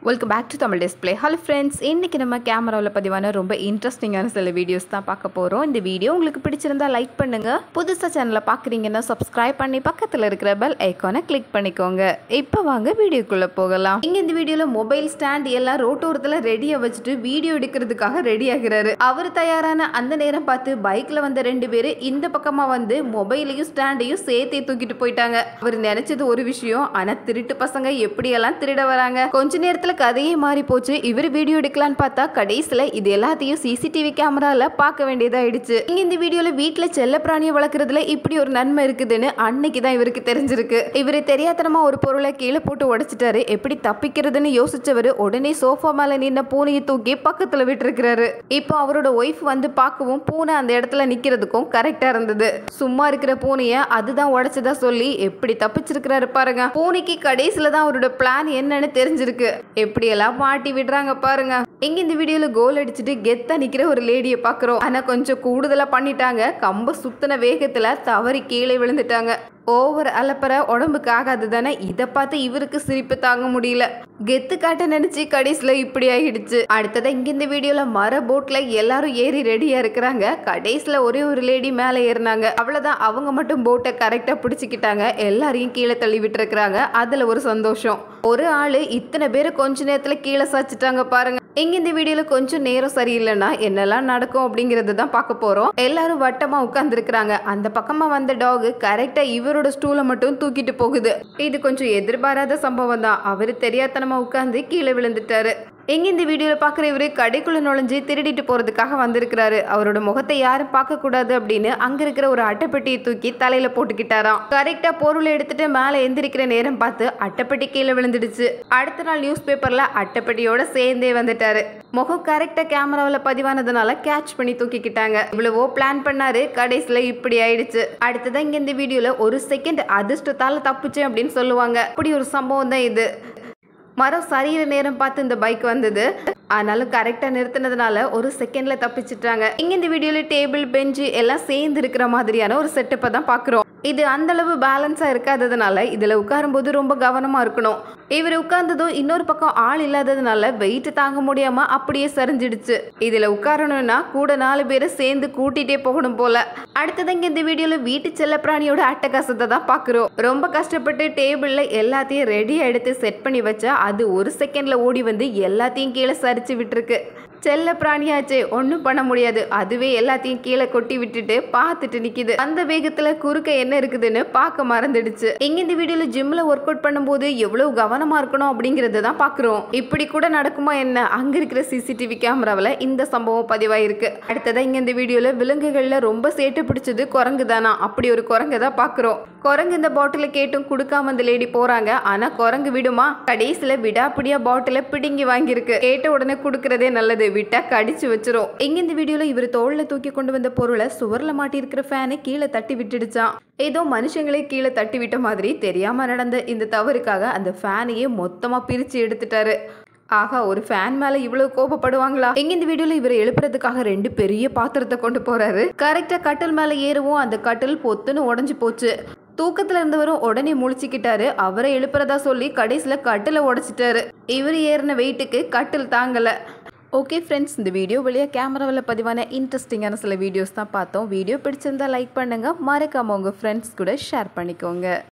welcome back to Tamil display hello friends இன்றைக்கி நம்ம கேமராவில் பதிவான ரொம்ப இன்ட்ரெஸ்டிங்கான சில வீடியோஸ் தான் பார்க்க போகிறோம் இந்த வீடியோ உங்களுக்கு பிடிச்சிருந்தா லைக் பண்ணுங்கள் புதுசாக சேனலை பார்க்குறீங்கன்னா சப்ஸ்கிரைப் பண்ணி பக்கத்தில் இருக்கிற பெல் ஐக்கானை கிளிக் பண்ணிக்கோங்க இப்போ வாங்க வீடியோக்குள்ளே போகலாம் இங்கே இந்த வீடியோவில் மொபைல் ஸ்டாண்ட் எல்லாம் ரோட்டோரத்தில் ரெடியாக வச்சுட்டு வீடியோ எடுக்கிறதுக்காக ரெடி ஆகிறாரு அவர் தயாரான அந்த நேரம் பார்த்து பைக்கில் வந்த ரெண்டு பேர் இந்த பக்கமாக வந்து மொபைலையும் ஸ்டாண்டையும் சேர்த்தே தூக்கிட்டு போயிட்டாங்க அவர் நினைச்சது ஒரு விஷயம் ஆனால் திருட்டு பசங்க எப்படியெல்லாம் திருட வராங்க கொஞ்ச நேரத்தில் கதையே மாறி போச்சு இவர் வீடியோ எடுக்கலான்னு பார்த்தா கடைசியில் இது எல்லாத்தையும் சிசிடிவி கேமரால பார்க்க வேண்டியதாயிடுச்சு இங்க இந்த வீடியோல வீட்டில் செல்ல பிராணியை வளர்க்குறதுல இப்படி ஒரு நன்மை இருக்குதுன்னு அன்னைக்கு தான் இவருக்கு தெரிஞ்சிருக்கு இவர் தெரியாதனமா ஒரு பொருளை கீழே போட்டு உடைச்சிட்டாரு எப்படி தப்பிக்கிறதுன்னு யோசிச்சவர் உடனே சோஃபா மேல நின்ன பூனையை தூக்கி பக்கத்துல விட்டுருக்கிறாரு இப்போ அவரோட ஒய்ஃப் வந்து பார்க்கவும் பூனை அந்த இடத்துல நிக்கிறதுக்கும் கரெக்டா இருந்தது சும்மா இருக்கிற பூனையை அதுதான் உடைச்சதா சொல்லி எப்படி தப்பிச்சிருக்கிறாரு பாருங்க பூனைக்கு கடைசியில தான் அவரோட பிளான் என்னன்னு தெரிஞ்சிருக்கு எப்படியெல்லாம் மாட்டி விடுறாங்க பாருங்க இங்க இந்த வீடியோல கோல் அடிச்சுட்டு கெத்தா நிக்கிற ஒரு லேடியை பாக்குறோம் ஆனா கொஞ்சம் கூடுதலா பண்ணிட்டாங்க கம்ப சுத்தின வேகத்துல தவறி கீழே விழுந்துட்டாங்க ஓவர் அலப்பற உடம்புக்கு ஆகாது தானே இதை பார்த்து இவருக்கு சிரிப்பு தாங்க முடியல கெத்து காட்ட நினைச்சு கடைசியில் இப்படி ஆகிடுச்சு அடுத்தது இங்க இந்த வீடியோல மர போட்ல எல்லாரும் ஏறி ரெடியா இருக்கிறாங்க கடைசியில் ஒரே ஒரு லேடி மேலே ஏறினாங்க அவ்வளவுதான் அவங்க மட்டும் போட்டை கரெக்டா பிடிச்சிக்கிட்டாங்க எல்லாரையும் கீழே தள்ளி விட்டுருக்குறாங்க அதுல ஒரு சந்தோஷம் ஒரு ஆளு இத்தனை பேரை கொஞ்ச நேரத்துல கீழே சாச்சிட்டாங்க பாருங்க இங்க இந்த வீடியோல கொஞ்சம் நேரம் சரியில்லைன்னா என்னெல்லாம் நடக்கும் அப்படிங்கறது தான் பார்க்க போறோம் எல்லாரும் வட்டமா உட்கார்ந்துருக்குறாங்க அந்த பக்கமா வந்த டாக் கரெக்டா இவரோட ஸ்டூலை மட்டும் தூக்கிட்டு போகுது இது கொஞ்சம் எதிர்பாராத சம்பவம் தான் அவரு தெரியாதனமா உட்கார்ந்து கீழே விழுந்துட்டாரு எங்க இந்த வீடியோவில் பார்க்குற இவரு கடைக்குள்ள நுழைஞ்சு திருடிட்டு போறதுக்காக வந்திருக்கிறாரு அவரோட முகத்தை யாரும் பார்க்க கூடாது அப்படின்னு அங்க இருக்கிற ஒரு அட்டைப்பெட்டியை தூக்கி தலையில போட்டுக்கிட்டாராம் கரெக்டா பொருளை எடுத்துட்டு மேலே எந்திரிக்கிற நேரம் பார்த்து அட்டைப்பெட்டி கீழே விழுந்துடுச்சு அடுத்த நாள் நியூஸ் பேப்பர்ல அட்டைப்பெட்டியோட சேர்ந்தே வந்துட்டாரு முகம் கரெக்டா கேமராவில் பதிவானதுனால கேட்ச் பண்ணி தூக்கிக்கிட்டாங்க இவ்வளவோ பிளான் பண்ணாரு கடைசியில் இப்படி ஆயிடுச்சு அடுத்ததான் இங்க இந்த வீடியோல ஒரு செகண்ட் அதிர்ஷ்டத்தால தப்புச்சேன் அப்படின்னு சொல்லுவாங்க அப்படி ஒரு சம்பவம் தான் இது மரம் சரியிற நேரம் பார்த்து இந்த பைக் வந்தது ஆனாலும் கரெக்டாக நிறுத்தினதுனால ஒரு செகண்டில் தப்பிச்சிட்டாங்க இங்கே இந்த வீடியோவில் டேபிள் பெஞ்சு எல்லாம் சேர்ந்து இருக்கிற மாதிரியான ஒரு செட்டப்பை தான் பார்க்குறோம் இது அந்த அளவு பேலன்ஸாக இருக்காததுனால இதில் உட்காரும்போது ரொம்ப கவனமாக இருக்கணும் இவர் உட்கார்ந்ததும் இன்னொரு பக்கம் ஆள் இல்லாததுனால வெயிட் தாங்க முடியாமல் அப்படியே சரிஞ்சிடுச்சு இதில் உட்காரணும்னா கூட நாலு பேரை சேர்ந்து கூட்டிகிட்டே போகணும் போல அடுத்தது இங்கே இந்த வீடியோவில் வீட்டு செல்லப்பிராணியோட அட்டகாசத்தை தான் பார்க்குறோம் ரொம்ப கஷ்டப்பட்டு டேபிளில் எல்லாத்தையும் ரெடியாக எடுத்து செட் பண்ணி வச்சா அது ஒரு செகண்டில் ஓடி வந்து எல்லாத்தையும் கீழே சரிச்சு விட்டுருக்கு செல்ல பிராணியாச்சே ஒன்றும் பண்ண முடியாது அதுவே எல்லாத்தையும் கீழே கொட்டி விட்டுட்டு பார்த்துட்டு நிக்குது அந்த வேகத்துல குறுக்க என்ன இருக்குதுன்னு பார்க்க மறந்துடுச்சு இங்க இந்த வீடியோல ஜிம்ல ஒர்க் அவுட் பண்ணும்போது எவ்வளவு கவனமா இருக்கணும் அப்படிங்கறத தான் பாக்குறோம் இப்படி கூட நடக்குமா என்ன அங்க இருக்கிற சிசிடிவி கேமராவில் இந்த சம்பவம் பதிவாயிருக்கு அடுத்ததா இங்க இந்த வீடியோல விலங்குகள்ல ரொம்ப சேட்டு பிடிச்சது குரங்கு தானா அப்படி ஒரு குரங்கு தான் பாக்குறோம் குரங்கு இந்த பாட்டில கேட்டும் கொடுக்காம அந்த லேடி போறாங்க ஆனா குரங்கு விடுமா கடைசியில விடாப்பிடியா பாட்டில பிடுங்கி வாங்கியிருக்கு கேட்ட உடனே கொடுக்கறதே நல்லது விட்டா கடிச்சு வச்சிரும் இங்க இந்த வீடியோல இவர் தோல்ல தூக்கி கொண்டு வந்த பொருளை சுவர்ல மாட்டி இருக்கிற ஃபேனை கீழே தட்டி விட்டுடுச்சான் ஏதோ மனுஷங்களே கீழே தட்டி விட்ட மாதிரி தெரியாம நடந்த இந்த தவறுக்காக அந்த ஃபேனையே மொத்தமா பிரிச்சு எடுத்துட்டாரு ஆகா ஒரு ஃபேன் மேல இவ்வளவு கோபப்படுவாங்களா எங்க இந்த வீடியோல இவரை எழுப்புறதுக்காக ரெண்டு பெரிய பாத்திரத்தை கொண்டு போறாரு கரெக்டா கட்டில் மேல ஏறவும் அந்த கட்டில் பொத்துன்னு உடஞ்சு போச்சு தூக்கத்துல இருந்தவரும் உடனே முழிச்சுக்கிட்டாரு அவரை எழுப்புறதா சொல்லி கடைசியில கட்டில உடைச்சிட்டாரு இவர் ஏறின வெயிட்டுக்கு கட்டில் தாங்கல ஓகே ஃப்ரெண்ட்ஸ் இந்த வீடியோ வழியாக கேமராவில் பதிவான இன்ட்ரெஸ்டிங்கான சில வீடியோஸ் தான் பார்த்தோம் வீடியோ பிடிச்சிருந்தா லைக் பண்ணுங்கள் மறக்காமல் உங்கள் ஃப்ரெண்ட்ஸ் கூட ஷேர் பண்ணிக்கோங்க